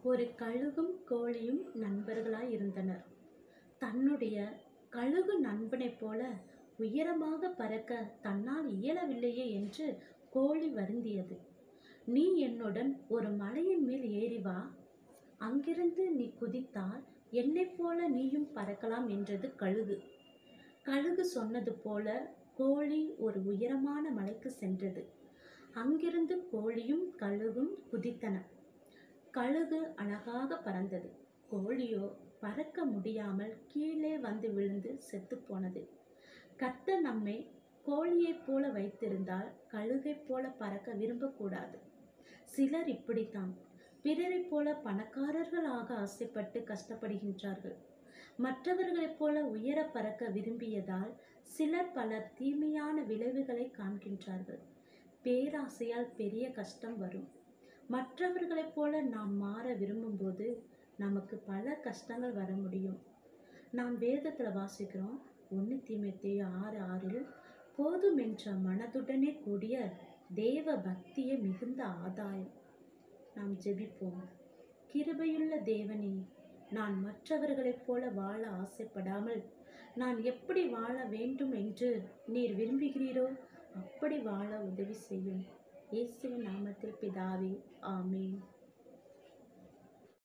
ஒரு கழுகும் கோழியும் நண்பர்களாய் இருந்தனர் தன்னுடைய கழுகு நண்பனைப் போல உயரமாக பறக்க தன்னால் இயலவில்லையே என்று கோழி வருந்தியது நீ என்னுடன் ஒரு மலையின் மேல் ஏறி வா அங்கிருந்து நீ குதித்தால் என்னைப் போல நீயும் பறக்கலாம் என்றது கழுகு கழுகு சொன்னது போல கோழி ஒரு உயரமான மலைக்கு சென்றது அங்கிருந்து கோழியும் கழுகும் குதித்தன கழுகு அழகாக பறந்தது கோழியோ பறக்க முடியாமல் கீழே வந்து விழுந்து செத்துப் போனது கர்த்தர் நம்மை கோழியைப் போல வைத்திருந்தால் கழுகைப் போல பறக்க விரும்பக்கூடாது சிலர் இப்படித்தான் பிறரைப் போல பணக்காரர்களாக ஆசைப்பட்டு கஷ்டப்படுகின்றார்கள் மற்றவர்களைப் போல உயர பறக்க விரும்பியதால் சிலர் பல தீமையான விளைவுகளை காண்கின்றார்கள் பேராசையால் பெரிய கஷ்டம் வரும் மற்றவர்களைப் போல நாம் மாற விரும்பும்போது நமக்கு பல கஷ்டங்கள் வர முடியும் நாம் வேதத்தில் வாசிக்கிறோம் ஒன்று தீமைத்தையோ ஆறு ஆறில் போதும் என்ற மனதுடனே கூடிய தேவ பக்தியே மிகுந்த ஆதாயம் நாம் ஜெபிப்போம் கிருபையுள்ள தேவனே நான் மற்றவர்களைப் போல வாழ ஆசைப்படாமல் நான் எப்படி வாழ வேண்டும் என்று நீர் விரும்புகிறீரோ அப்படி வாழ உதவி செய்யும் இயேசுவின் நாமத்தில் பிதாவே ஆமேன்